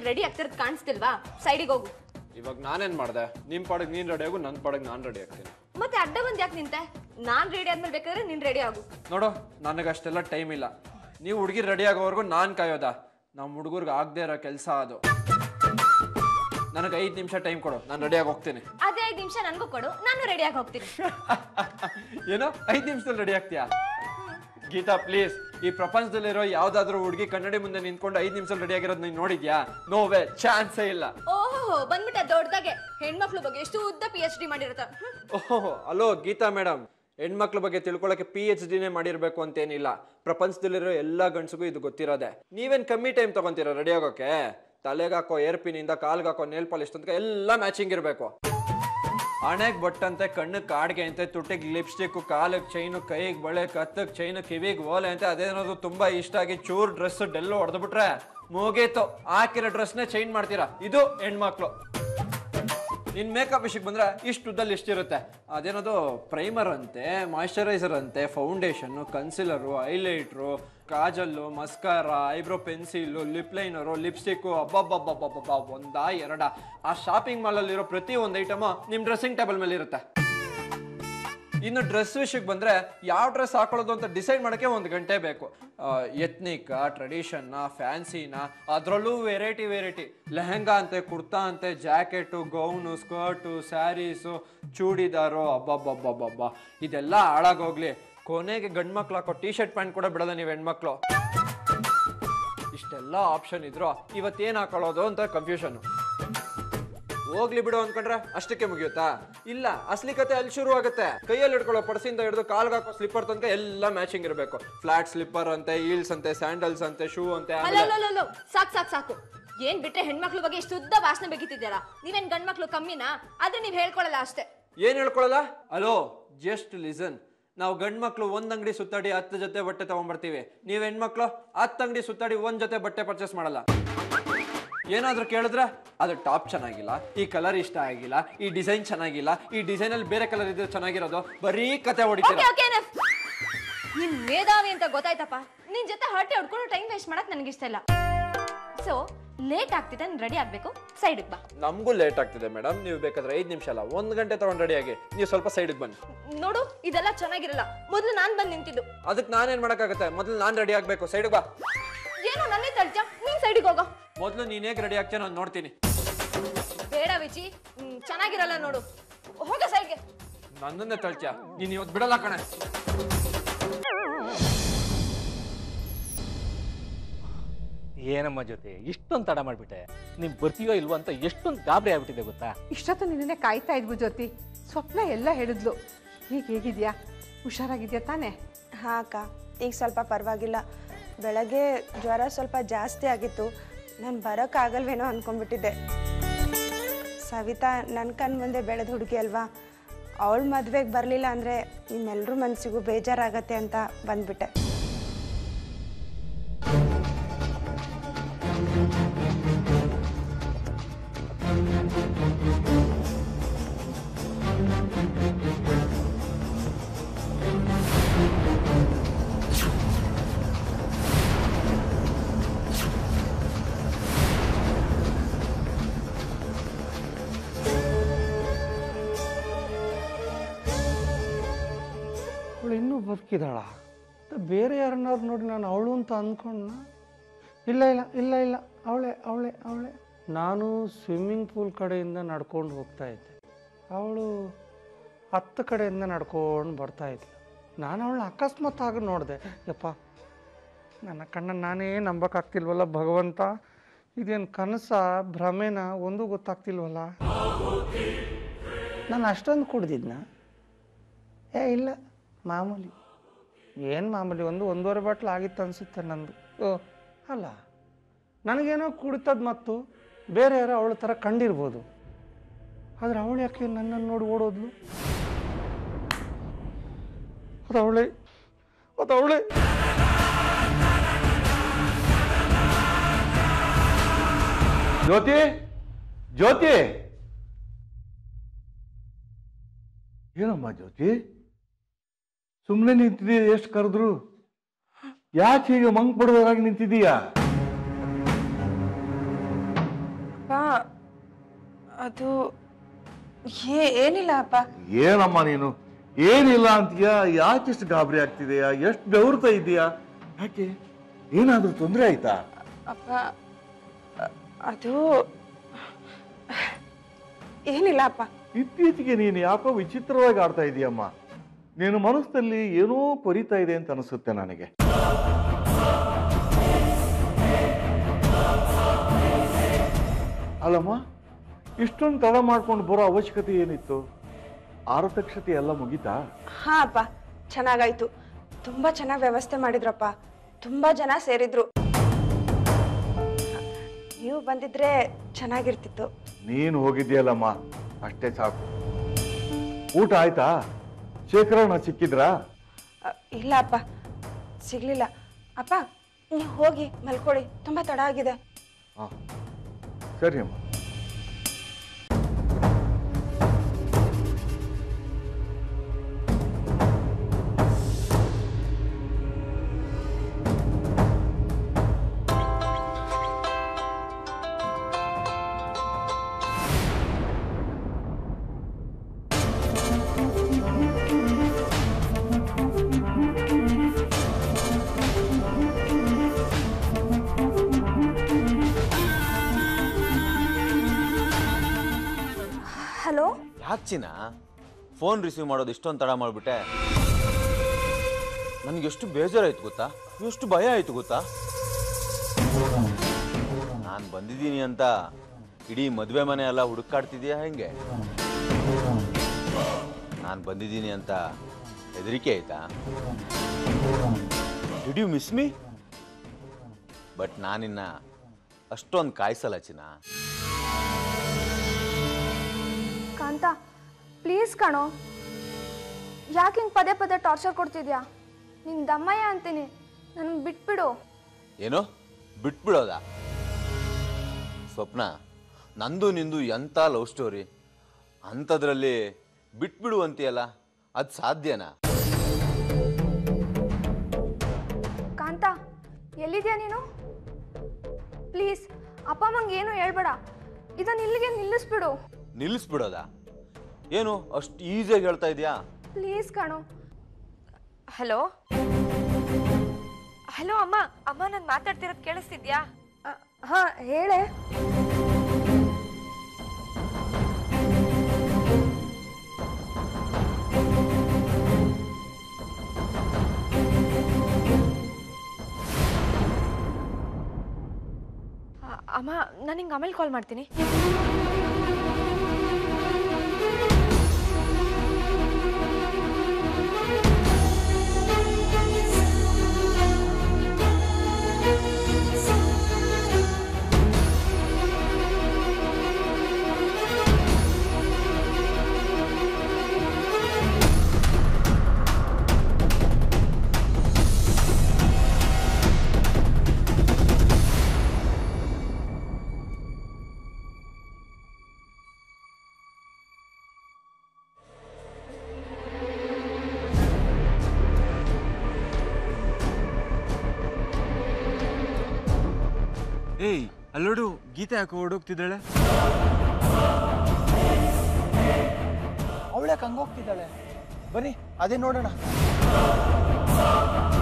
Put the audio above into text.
ready ಆಗ್ತಿರೋದು ಕಾಣಿಸ್ತಿಲ್ವಾ ಸೈಡಿಗೆ ಹೋಗು ಇವಾಗ ನಾನೇನ್ ಮಾಡ್ದೆ ನಿಮ್ ಪಾಡಗ್ ನೀನ್ ರೆಡಿ ಆಗು ನನ್ ಪಾಡಗ್ ನಾನ್ ರೆಡಿ ಆಗ್ತೀನಿ ಮತ್ತೆ ಅಡ್ಡ ಬಂದ್ ಯಾಕೆ ನಿಂತೆ ನಾನ್ ರೆಡಿ ಆದ್ಮೇಲೆ ಬೇಕಾದ್ರೆ ನೀನ್ ರೆಡಿ ಆಗು ನೋಡು ನನಗೆ ಅಷ್ಟೆಲ್ಲ ಟೈಮ್ ಇಲ್ಲ ನೀವು ಹುಡುಗಿ ರೆಡಿ ಆಗೋವರೆಗೂ ನಾನ್ ಕಾಯೋದ ನಮ್ಮ ಹುಡುಗರ್ಗೆ ಆಗದೆ ಇರೋ ಕೆಲಸ ಅದು ನನಗೆ ಐದು ನಿಮಿಷ ಟೈಮ್ ಕೊಡು ನಾನು ರೆಡಿಯಾಗಿ ಹೋಗ್ತೀನಿ ಅದೇ ಐದು ನಿಮಿಷ ನನ್ಗೂ ಕೊಡು ನಾನು ರೆಡಿ ಆಗಿ ಹೋಗ್ತೀನಿ ಏನೋ ಐದು ನಿಮಿಷದಲ್ಲಿ ರೆಡಿ ಆಗ್ತೀಯಾ ಗೀತಾ ಪ್ಲೀಸ್ ಈ ಪ್ರಪಂಚದಲ್ಲಿರೋ ಯಾವ್ದಾದ್ರು ಹುಡುಗಿ ಕನ್ನಡಿ ಮುಂದೆ ನಿಂತ್ಕೊಂಡು ಐದು ನಿಮಿಷದಲ್ಲಿ ರೆಡಿ ಆಗಿರೋದು ನೀನು ನೋಡಿದ್ಯಾ ನೋವೇ ಚಾನ್ಸೇ ಇಲ್ಲ ಓಹೋ ಬಂದ್ಬಿಟ್ಟ ದೊಡ್ಡದಾಗೆ ಹೆಣ್ಮಕ್ಳು ಬಗ್ಗೆ ಎಷ್ಟು ಉದ್ದ ಪಿ ಎಚ್ ಡಿ ಮಾಡಿರತ್ತ ಓಹ್ ಅಲೋ ಗೀತಾ ಮೇಡಮ್ ಹೆಣ್ಮಕ್ಳ ಬಗ್ಗೆ ತಿಳ್ಕೊಳಕ್ಕೆ ಪಿ ಎಚ್ ಡಿನೇ ಮಾಡಿರ್ಬೇಕು ಅಂತೇನಿಲ್ಲ ಪ್ರಪಂಚದಲ್ಲಿರೋ ಎಲ್ಲ ಗಂಡಸಿಗೂ ಇದು ಗೊತ್ತಿರೋದೆ ನೀವೇನ್ ಕಮ್ಮಿ ಟೈಮ್ ತಗೊಂತೀರ ರೆಡಿ ಆಗೋಕೆ ತಲೆಗೆ ಹಾಕೋ ಏರ್ಪಿನಿಂದ ಕಾಲ್ಗೆ ಹಾಕೋ ನೇಲ್ ಪಾಲಿಶ್ ತನಕ ಎಲ್ಲ ಮ್ಯಾಚಿಂಗ್ ಇರಬೇಕು ಹಣೆಗೆ ಬಟ್ಟಂತೆ ಕಣ್ಣಿಗೆ ಕಾಡ್ಗೆ ಅಂತೆ ತುಟ್ಟಿಗೆ ಲಿಪ್ಸ್ಟಿಕ್ ಕಾಲಿಗೆ ಚೈನು ಕೈಗೆ ಬಳೆ ಕತ್ತಕ್ಕೆ ಚೈನು ಕಿವಿಗೆ ಓಲೆ ಅಂತೆ ಅದೇನಾದ್ರು ತುಂಬಾ ಇಷ್ಟ ಆಗಿ ಚೂರ್ ಡ್ರೆಸ್ ಡೆಲ್ಲು ಹೊಡೆದ್ಬಿಟ್ರೆ ಮುಗೀತು ಹಾಕಿರೋ ಡ್ರೆಸ್ನೇ ಚೇಂಜ್ ಮಾಡ್ತೀರಾ ಇದು ಹೆಣ್ಮಕ್ಳು ನಿನ್ ಮೇಕಪ್ ವಿಷಯಕ್ಕೆ ಬಂದ್ರೆ ಇಷ್ಟು ಉದ್ದಲ್ಲಿ ಇಷ್ಟಿರುತ್ತೆ ಅದೇನದು ಪ್ರೈಮರ್ ಅಂತೆ ಮಾಯಿಶ್ಚರೈಸರ್ ಅಂತೆ foundation concealer highlighter kajal mascara eyebrow pencil lip liner lipstick ಅಬ್ಬಬ್ಬಬ್ಬಬ್ಬಬ್ಬ ಒಂದಾ ಎರಡ ಆ ಶಾಪಿಂಗ್ ಮಾಲಲ್ಲಿರೋ ಪ್ರತಿ ಒಂದು ಐಟಮ್ ನಿಮ್ಮ ಡ್ರೆಸ್ಸಿಂಗ್ ಟೇಬಲ್ ಮೇಲೆ ಇರುತ್ತೆ ಇನ್ನು ಡ್ರೆಸ್ ವಿಷಯಕ್ಕೆ ಬಂದ್ರೆ ಯಾವ ಡ್ರೆಸ್ ಹಾಕೊಳ್ಳೋದು ಅಂತ ಡಿಸೈಡ್ ಮಾಡೋಕ್ಕೆ ಒಂದು ಗಂಟೆ ಬೇಕು ಎತ್ನಿಕ್ ಟ್ರೆಡಿಷನ್ನ ಫ್ಯಾನ್ಸಿನ ಅದರಲ್ಲೂ ವೆರೈಟಿ ವೆರೈಟಿ ಲೆಹಂಗಾ ಅಂತೆ ಕುರ್ತಾ ಅಂತೆ jacket gown skirt saris churidar ಅಬ್ಬಬ್ಬಬ್ಬಬ್ಬಬ್ಬ ಇದೆಲ್ಲ ಹಾಳಾಗೋಗ್ಲಿ ಕೊನೆಗೆ ಗಂಡ್ಮಕ್ಳು ಹಾಕೋ ಟಿ ಶರ್ಟ್ ಪ್ಯಾಂಟ್ ಕೂಡ ಬಿಡೋದ ನೀವು ಹೆಣ್ಮಕ್ಳು ಇಷ್ಟೆಲ್ಲ ಆಪ್ಷನ್ ಇದ್ರು ಇವತ್ತೇನು ಹಾಕೊಳ್ಳೋದು ಅಂತ ಕನ್ಫ್ಯೂಷನ್ ಹೋಗ್ಲಿ ಬಿಡು ಅನ್ಕೊಂಡ್ರೆ ಅಷ್ಟಕ್ಕೆ ಮುಗಿಯುತ್ತಾ ಇಲ್ಲ ಅಸ್ಲಿ ಕತೆ ಅಲ್ಲಿ ಶುರು ಆಗುತ್ತೆ ಕೈಯಲ್ಲಿ ಹಿಡ್ಕೊಳ್ಳೋ ಪರ್ಸಿಂದ ಹಿಡಿದು ಕಾಲ್ಗೆ ಹಾಕೋ ಸ್ಲಿಪ್ಪರ್ ತನಕ ಎಲ್ಲ ಮ್ಯಾಚಿಂಗ್ ಇರಬೇಕು ಫ್ಲಾಟ್ ಸ್ಲಿಪ್ಪರ್ ಅಂತೆ ಹೀಲ್ಸ್ ಅಂತೆ ಸ್ಯಾಂಡಲ್ಸ್ ಅಂತೆ ಶೂ ಅಂತೆ ಆಮೇಲೆ ಅಲ್ಲಲ್ಲಲ್ಲೋ ಸಾಕ್ ಸಾಕ್ ಸಾಕು ಏನ್ ಬಿಟ್ರೆ ಹೆಣ್ಮಕ್ಳ ಬಗ್ಗೆ ಇಷ್ಟು ಉದ್ದ ಭಾಷಣ ಬೇಕಿತ್ತಿದ್ದೀರಾ ನೀವೇನ್ ಗಂಡ್ಮಕ್ಳು ಕಮ್ಮಿನಾ ಆದ್ರೆ ನೀವ್ ಹೇಳ್ಕೊಳಲ್ಲ ಅಷ್ಟೇ ಏನ್ ಹೇಳ್ಕೊಳಲ್ಲ ಅಲೋ ಜಸ್ಟ್ ಲಿಸನ್ ನಾವು ಗಂಡ್ ಮಕ್ಳು ಒಂದ್ ಅಂಗಡಿ ಸುತ್ತಾಡಿ ಹತ್ತು ಜೊತೆ ಬಟ್ಟೆ ತಗೊಂಡ್ಬರ್ತೀವಿ ನೀವ್ ಹೆಣ್ಮಕ್ಳು ಹತ್ತು ಅಂಗಡಿ ಸುತ್ತಾಡಿ ಒಂದ್ ಜೊತೆ ಬಟ್ಟೆ ಪರ್ಚೇಸ್ ಮಾಡಲ್ಲ ಏನಾದ್ರೂ ಕೇಳಿದ್ರೆ ಅದು ಟಾಪ್ ಚೆನ್ನಾಗಿಲ್ಲ ಈ ಕಲರ್ ಇಷ್ಟ ಆಗಿಲ್ಲ ಈ ಡಿಸೈನ್ ಚೆನ್ನಾಗಿಲ್ಲ ಈ ಡಿಸೈನ್ ಅಲ್ಲಿ ಬೇರೆ ಕಲರ್ ಇದ್ರೆ ಚೆನ್ನಾಗಿರೋದು ಬರೀ ಕತೆ ಹೊಡಿತೀರ ಓಕೆ ಓಕೆ ನಿನ್ ಮೇಧಾವಿ ಅಂತ ಗೊತ್ತಾಯ್ತಪ್ಪ ನಿನ್ ಜೊತೆ ಹೊಟ್ಟೆ ಹೊಡ್ಕೊಂಡು ಟೈಮ್ ವೇಸ್ಟ್ ಮಾಡಕ್ ನನಗೆ ಇಷ್ಟ ಇಲ್ಲ ಸೊ ಲೇಟ್ ಆಗ್ತಿದೆ ನಾನು ರೆಡಿ ಆಗ್ಬೇಕು ಸೈಡ್ಗೆ ಬಾ ನಮಗೂ ಲೇಟ್ ಆಗ್ತಿದೆ ಮೇಡಮ್ ನೀವು ಬೇಕಾದ್ರೆ ಐದು ನಿಮಿಷ ಅಲ್ಲ ಒಂದ್ ಗಂಟೆ ತಗೊಂಡ್ ರೆಡಿಯಾಗಿ ನೀವು ಸ್ವಲ್ಪ ಸೈಡ್ಗೆ ಬನ್ನಿ ನೋಡು ಇದೆಲ್ಲ ಚೆನ್ನಾಗಿರಲ್ಲ ಮೊದಲು ನಾನ್ ಬಂದ್ ನಿಂತಿದ್ದು ಅದಕ್ಕೆ ನಾನೇನ್ ಮಾಡಕ್ಕಾಗತ್ತೆ ಮೊದಲು ನಾನು ರೆಡಿ ಆಗ್ಬೇಕು ಸೈಡ್ಗೆ ಬಾ ಏನು ನನ್ನೇ ತಳ್ತ್ಯಾ ನೀನ್ ಸೈಡಿಗೆ ಹೋಗೋ ಮೊದಲು ನೀನ್ ಹೇಗೆ ರೆಡಿ ಆಗ್ತೀಯ ನಾನು ನೋಡ್ತೀನಿ ಬೇಡ ವಿಚಿ ಹ್ಮ್, ಚೆನ್ನಾಗಿರಲ್ಲ ನೋಡು ಹೋಗ ಸೈಡ್ಗೆ ನನ್ನನ್ನೇ ತಳ್ತ್ಯಾ ನೀನ್ ಇವತ್ತು ಬಿಡಲ್ಲ ಕಣೆ ಏನಮ್ಮ ಜೊತೆ ಇಷ್ಟೊಂದು ತಡ ಮಾಡಿಬಿಟ್ಟೆ ನೀನು ಬರ್ತೀಯೋ ಇಲ್ವೋ ಅಂತ ಎಷ್ಟೊಂದು ಗಾಬರಿ ಆಗ್ಬಿಟ್ಟಿದೆ ಗೊತ್ತಾ ಇಷ್ಟೊತ್ತು ನಿನ್ನೆ ಕಾಯ್ತಾ ಇದ್ವು ಜ್ಯೋತಿ ಸ್ವಪ್ನ ಎಲ್ಲ ಹೇಳಿದ್ಲು ಈಗ ಹೇಗಿದ್ಯಾ ಹುಷಾರಾಗಿದ್ಯಾ ತಾನೇ ಹಾಂ ಅಕ್ಕ ಈಗ ಸ್ವಲ್ಪ ಪರವಾಗಿಲ್ಲ ಬೆಳಗ್ಗೆ ಜ್ವರ ಸ್ವಲ್ಪ ಜಾಸ್ತಿ ಆಗಿತ್ತು ನಾನು ಬರೋಕ್ಕಾಗಲ್ವೇನೋ ಅಂದ್ಕೊಂಡ್ಬಿಟ್ಟಿದ್ದೆ ಸವಿತಾ ನನ್ನ ಕಣ್ ಮುಂದೆ ಬೆಳೆದ ಹುಡುಗಿ ಅಲ್ವಾ ಅವಳ ಮದುವೆಗೆ ಬರಲಿಲ್ಲ ಅಂದರೆ ನಿಮ್ಮೆಲ್ಲರ ಮನಸ್ಸಿಗೂ ಬೇಜಾರಾಗತ್ತೆ ಅಂತ ಬಂದ್ಬಿಟ್ಟೆ ಅವಳು ಇನ್ನೂ ಬದುಕಿದಾಳ ಬೇರೆ ಯಾರನ್ನಾದ್ರು ನೋಡಿ ನಾನು ಅವಳು ಅಂತ ಅಂದ್ಕೊಂಡ ಇಲ್ಲ ಇಲ್ಲ ಇಲ್ಲ ಇಲ್ಲ ಅವಳೆ ಅವಳೆ ಅವಳೆ ನಾನು ಸ್ವಿಮ್ಮಿಂಗ್ ಪೂಲ್ ಕಡೆಯಿಂದ ನಡ್ಕೊಂಡು ಹೋಗ್ತಾ ಇದ್ದೆ ಅವಳು ಹತ್ತು ಕಡೆಯಿಂದ ನಡ್ಕೊಂಡು ಬರ್ತಾ ಇದ್ಲು ನಾನು ಅವಳನ್ನ ಅಕಸ್ಮಾತ್ ಆಗಿ ನೋಡಿದೆ ಯಪ್ಪ ನನ್ನ ಕಣ್ಣನ್ನು ನಾನೇ ನಂಬಕ್ಕಾಗ್ತಿಲ್ವಲ್ಲ ಭಗವಂತ ಇದೇನು ಕನಸ ಭ್ರಮೆನ ಒಂದೂ ಗೊತ್ತಾಗ್ತಿಲ್ವಲ್ಲ ನಾನು ಅಷ್ಟೊಂದು ಕುಡ್ದಿದ್ನ ಏ ಇಲ್ಲ ಮಾಮೂಲಿ ಏನು ಮಾಮೂಲಿ ಒಂದು ಒಂದೂವರೆ ಬಾಟ್ಲು ಆಗಿತ್ತು ಅನಿಸುತ್ತೆ ನಂದು ಓ ಅಲ್ಲ ನನಗೇನೋ ಕುಡಿತದ ಮತ್ತು ಬೇರೆ ಯಾರೋ ಅವಳ ಥರ ಕಂಡಿರ್ಬೋದು ಆದರೆ ಅವಳು ಯಾಕೆ ನನ್ನನ್ನು ನೋಡಿ ಓಡೋದ್ಲು ಅದು ಅವಳೇ ಅದು ಅವಳೇ ಜ್ಯೋತಿ ಜ್ಯೋತಿ ಏನಮ್ಮ ಜ್ಯೋತಿ ಸುಮ್ಮನೆ ನಿಂತಿದ್ದೀಯ ಎಷ್ಟು ಕರೆದ್ರು ಯಾಕೆ ಹೀಗೆ ಮಂಗ್ ಪಡೆದವರಾಗಿ ನಿಂತಿದೀಯಾ ಅದು ಏ ಏನಿಲ್ಲ ಅಪ್ಪ ಏನಮ್ಮ ನೀನು ಏನಿಲ್ಲ ಅಂತೀಯಾ ಯಾಕೆಷ್ಟು ಗಾಬರಿ ಆಗ್ತಿದೆಯಾ ಎಷ್ಟು ಬೆವರ್ತಾ ಇದೀಯಾ ಯಾಕೆ ಏನಾದ್ರೂ ತೊಂದರೆ ಆಯ್ತಾ ಅಪ್ಪ ಅ- ಅದು ಏನಿಲ್ಲ ಅಪ್ಪ ಇತ್ತೀಚೆಗೆ ನೀನು ಯಾಕೋ ವಿಚಿತ್ರವಾಗಿ ಆಡ್ತಾ ಇದೀಯಮ್ಮ ನೀನು ಮನಸ್ಸಲ್ಲಿ ಏನೋ ಕೊರಿತಾ ಇದೆ ಅಂತ ಅನಿಸುತ್ತೆ ನನಗೆ ಅಲ್ಲಮ್ಮ ಇಷ್ಟೊಂದು ತಡ ಮಾಡ್ಕೊಂಡು ಬರೋ ಅವಶ್ಯಕತೆ ಏನಿತ್ತು ಆರತಕ್ಷತೆ ಎಲ್ಲ ಮುಗೀತಾ ಹಾ ಅಪ್ಪ ಚೆನ್ನಾಗಾಯ್ತು ತುಂಬಾ ಚೆನ್ನಾಗಿ ವ್ಯವಸ್ಥೆ ಮಾಡಿದ್ರಪ್ಪ ತುಂಬಾ ಜನ ಸೇರಿದ್ರು ನೀವು ಬಂದಿದ್ರೆ ಚೆನ್ನಾಗಿರ್ತಿತ್ತು ನೀನು ಹೋಗಿದ್ಯಲ್ಲಮ್ಮ ಅಷ್ಟೇ ಸಾಕು ಊಟ ಆಯ್ತಾ ಶೇಖರಣ್ಣ ಸಿಕ್ಕಿದ್ರಾ ಅ, ಇಲ್ಲ ಅಪ್ಪ ಸಿಗ್ಲಿಲ್ಲ ಅಪ್ಪ ನೀವು ಹೋಗಿ ಮಲ್ಕೊಳ್ಳಿ ತುಂಬಾ ತಡ ಆಗಿದೆ ಹಾ ಸರಿ ಅಮ್ಮ ಹಲೋ ಯಾಕೆ ಚಿನ್ನ ಫೋನ್ ರಿಸೀವ್ ಮಾಡೋದು ಇಷ್ಟೊಂದು ತಡ ಮಾಡಿಬಿಟ್ಟೆ ನನಗೆ ಎಷ್ಟು ಬೇಜಾರಾಯ್ತು ಗೊತ್ತಾ ಎಷ್ಟು ಭಯ ಆಯ್ತು ಗೊತ್ತಾ ನಾನು ಬಂದಿದ್ದೀನಿ ಅಂತ ಇಡೀ ಮದುವೆ ಮನೆ ಎಲ್ಲ ಹುಡುಕಾಡ್ತಿದ್ಯಾ ಹೆಂಗೆ ನಾನು ಬಂದಿದ್ದೀನಿ ಅಂತ ಹೆದರಿಕೆ ಆಯ್ತಾ did you miss me but ನಾನಿನ್ನ ಅಷ್ಟೊಂದು ಕಾಯಿಸಲ್ಲ ಚಿನ್ನ ಕಾಂತ ಪ್ಲೀಸ್ ಕಣೋ ಯಾಕೆ ಹಿಂಗೆ ಪದೇ ಪದೇ ಟಾರ್ಚರ್ ಕೊಡ್ತಿದ್ಯಾ ನಿನ್ ದಮ್ಮಯ್ಯ ಅಂತೀನಿ ನನಗೆ ಬಿಟ್ಬಿಡು ಏನು ಬಿಟ್ಬಿಡೋದಾ ಸ್ವಪ್ನ ನಂದು ನಿಂದು ಎಂಥ ಲವ್ ಸ್ಟೋರಿ ಅಂಥದ್ರಲ್ಲಿ ಬಿಟ್ಬಿಡು ಅಂತೀಯಲ್ಲ ಅದು ಸಾಧ್ಯನಾ ಕಾಂತ ಎಲ್ಲಿದ್ಯಾ ನೀನು ಪ್ಲೀಸ್ ಅಪ್ಪ ಅಮ್ಮಂಗೆ ಏನು ಹೇಳ್ಬೇಡ ಇದನ್ನ ಇಲ್ಲಿಗೆ ನಿಲ್ಲಿಸ್ಬಿಡು ನಿಲ್ಲಿಸ್ಬಿಡೋದಾ ಏನು ಅಷ್ಟು ಈಸಿಯಾಗಿ ಹೇಳ್ತಾ ಇದೆಯಾ ಪ್ಲೀಸ್ ಕಣೋ ಹಲೋ ಹಲೋ ಅಮ್ಮ ಅಮ್ಮ ನಾನು ಮಾತಾಡ್ತಿರೋದು ಕೇಳಿಸ್ತಿದ್ಯಾ ಹಾ ಹೇಳೆ ಅ- ಅಮ್ಮ ನಾನು ಹಿಂಗೆ ಆಮೇಲೆ ಕಾಲ್ ಮಾಡ್ತೀನಿ ಏಯ್ ಅಲ್ಲೋಡು ಗೀತೆ ಯಾಕೆ ಓಡೋಗ್ತಿದ್ದಾಳೆ ಅವಳ್ಯಾಕೆ ಹಂಗೋಗ್ತಿದ್ದಾಳೆ ಬನ್ನಿ ಅದೇ ನೋಡೋಣ